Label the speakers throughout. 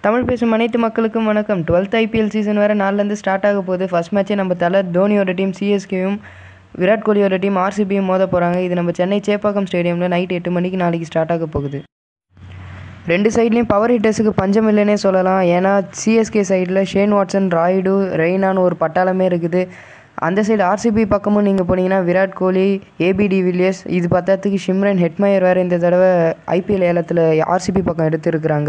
Speaker 1: தமிழ் பேசும் அனைத்து மக்களுக்கும் வணக்கம் டுவெல்த் ஐபிஎல் சீசன் வேறு நாலுலேருந்து ஸ்டார்ட் ஆக போகுது ஃபர்ஸ்ட் மேட்ச்சே நம்ம தலை தோனியோட டீம் சிஎஸ்கேயும் விராட் கோலியோட டீம் ஆர்சிபியும் மோத போகிறாங்க இது நம்ம சென்னை சேப்பாக்கம் ஸ்டேடியமில் நைட் எட்டு மணிக்கு நாளைக்கு ஸ்டார்ட் ஆக போகுது ரெண்டு சைட்லேயும் பவர் ஹிட்டர்ஸுக்கு பஞ்சம் இல்லைன்னே சொல்லலாம் ஏன்னா சிஎஸ்கே சைடில் ஷேன் வாட்சன் ராய்டு ரெய்னான்னு ஒரு பட்டாளமே இருக்குது அந்த சைடு ஆர்சிபி பக்கமும் நீங்கள் போனீங்கன்னா விராட் கோலி ஏபிடி வில்லியர்ஸ் இது பத்தாத்துக்கு ஷிம்ரன் ஹெட்மயர் வேறு இந்த தடவை ஐபிஎல் ஏலத்தில் ஆர்சிபி பக்கம் எடுத்துருக்குறாங்க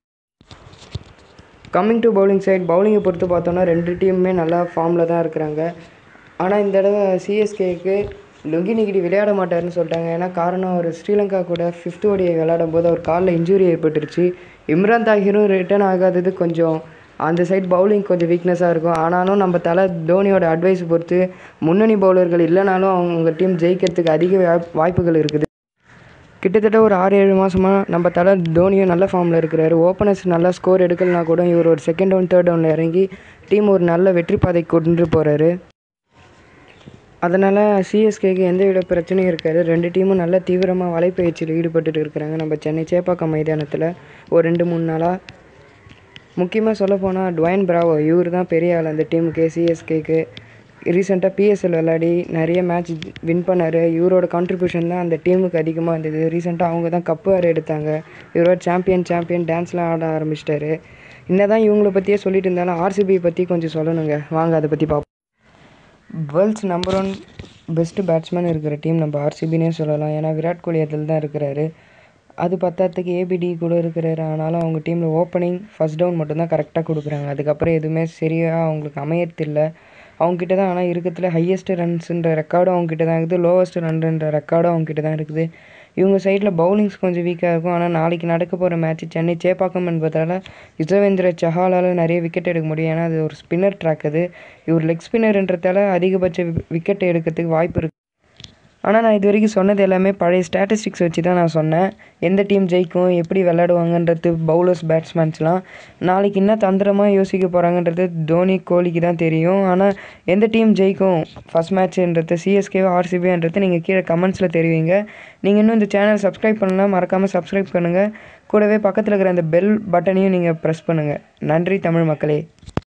Speaker 1: கம்மிங் டு பவுலிங் சைட் பவுலிங்கை பொறுத்து பார்த்தோன்னா ரெண்டு டீமுமே நல்லா ஃபார்மில் தான் இருக்கிறாங்க ஆனால் இந்த தடவை சிஎஸ்கேக்கு லுங்கி நிகிடி விளையாட மாட்டார்னு சொல்லிட்டாங்க ஏன்னா காரணம் அவர் ஸ்ரீலங்கா கூட ஃபிஃப்த் ஓடியை விளையாடும் போது அவர் காலில் இன்ஜுரி ஏற்பட்டுருச்சு இம்ரான் தாஹிரும் ரிட்டர்ன் ஆகாதது கொஞ்சம் அந்த சைட் பவுலிங் கொஞ்சம் வீக்னஸாக இருக்கும் ஆனாலும் நம்ம தலை தோனியோட அட்வைஸ் பொறுத்து முன்னணி பவுலர்கள் இல்லைனாலும் அவங்க டீம் ஜெயிக்கிறதுக்கு அதிக வாய்ப் வாய்ப்புகள் இருக்குது கிட்டத்தட்ட ஒரு ஆறு ஏழு மாதமாக நம்ம தலை தோனியும் நல்ல ஃபார்மில் இருக்கிறாரு ஓப்பனர்ஸ் நல்லா ஸ்கோர் எடுக்கலனா கூட இவர் ஒரு செகண்ட் டவுன் தேர்ட் டவுனில் இறங்கி டீம் ஒரு நல்ல வெற்றி பாதைக்கு கொண்டு போகிறாரு அதனால் சிஎஸ்கேக்கு எந்த வித பிரச்சனையும் இருக்காது ரெண்டு டீமும் நல்ல தீவிரமாக வலைப்பயிற்சியில் ஈடுபட்டுட்டு இருக்கிறாங்க நம்ம சென்னை சேப்பாக்கம் மைதானத்தில் ஒரு ரெண்டு மூணு நாளாக முக்கியமாக சொல்லப்போனால் டுவைன் பிராவோ இவர் தான் பெரிய ஆள் அந்த டீமுக்கு சிஎஸ்கேக்கு ரீசெண்டாக பிஎஸ்எல் விளையாடி நிறைய மேட்ச் வின் பண்ணார் இவரோட கான்ட்ரிபியூஷன் தான் அந்த டீமுக்கு அதிகமாக இருந்தது ரீசெண்டாக அவங்க தான் கப்பு வேறு எடுத்தாங்க இவரோட சாம்பியன் சாம்பியன் டான்ஸ்லாம் ஆட ஆரம்பிச்சிட்டாரு என்ன தான் இவங்கள பற்றியே சொல்லிட்டு இருந்தாலும் ஆர்சிபி பற்றி கொஞ்சம் சொல்லணுங்க வாங்க அதை பற்றி பார்ப்போம் world's number one best batsman இருக்கிற டீம் நம்ம ஆர்சிபினே சொல்லலாம் ஏன்னா விராட் கோலி அதில் தான் இருக்கிறாரு அது பத்தாததுக்கு ஏபிடி கூட இருக்கிறாரு ஆனாலும் அவங்க டீமில் ஓப்பனிங் ஃபஸ்ட் டவுன் மட்டும்தான் கரெக்டாக கொடுக்குறாங்க அதுக்கப்புறம் எதுவுமே சரியாக அவங்களுக்கு அமையறதில்லை அவங்ககிட்ட தான் ஆனால் இருக்கிறதுல ஹையஸ்ட் ரன்ஸுன்ற ரெக்கார்டும் அவங்ககிட்ட தான் இருக்குது லோவஸ்ட் ரன்ன்ற ரெக்கார்டும் அவங்ககிட்ட தான் இருக்குது இவங்க சைடில் பவுலிங்ஸ் கொஞ்சம் வீக்காக இருக்கும் ஆனால் நாளைக்கு நடக்க போகிற மேட்ச் சென்னை சேப்பாக்கம் என்பதால் யுசவேந்திர சஹாலால் நிறைய விக்கெட் எடுக்க முடியும் ஏன்னா அது ஒரு ஸ்பின்னர் ட்ராக் அது இவர் லெக் ஸ்பின்னர்ன்றதால அதிகபட்ச விக்கெட் எடுக்கிறதுக்கு வாய்ப்பு இருக்குது ஆனால் நான் இது வரைக்கும் சொன்னது எல்லாமே பழைய ஸ்டாட்டிஸ்டிக்ஸ் வச்சு தான் நான் சொன்னேன் எந்த டீம் ஜெயிக்கும் எப்படி விளையாடுவாங்கன்றது பவுலர்ஸ் பேட்ஸ்மேன்ஸ்லாம் நாளைக்கு என்ன தந்திரமாக யோசிக்க போகிறாங்கன்றது தோனி கோலிக்கு தான் தெரியும் ஆனால் எந்த டீம் ஜெயிக்கும் ஃபஸ்ட் மேட்ச்ன்றது சிஎஸ்கேவோ ஆர்சிபின்றது நீங்கள் கீழே கமெண்ட்ஸில் தெரிவிங்க நீங்கள் இன்னும் இந்த சேனல் சப்ஸ்கிரைப் பண்ணலாம் மறக்காமல் சப்ஸ்கிரைப் பண்ணுங்கள் கூடவே பக்கத்தில் இருக்கிற அந்த பெல் பட்டனையும் நீங்கள் ப்ரெஸ் பண்ணுங்கள் நன்றி தமிழ் மக்களே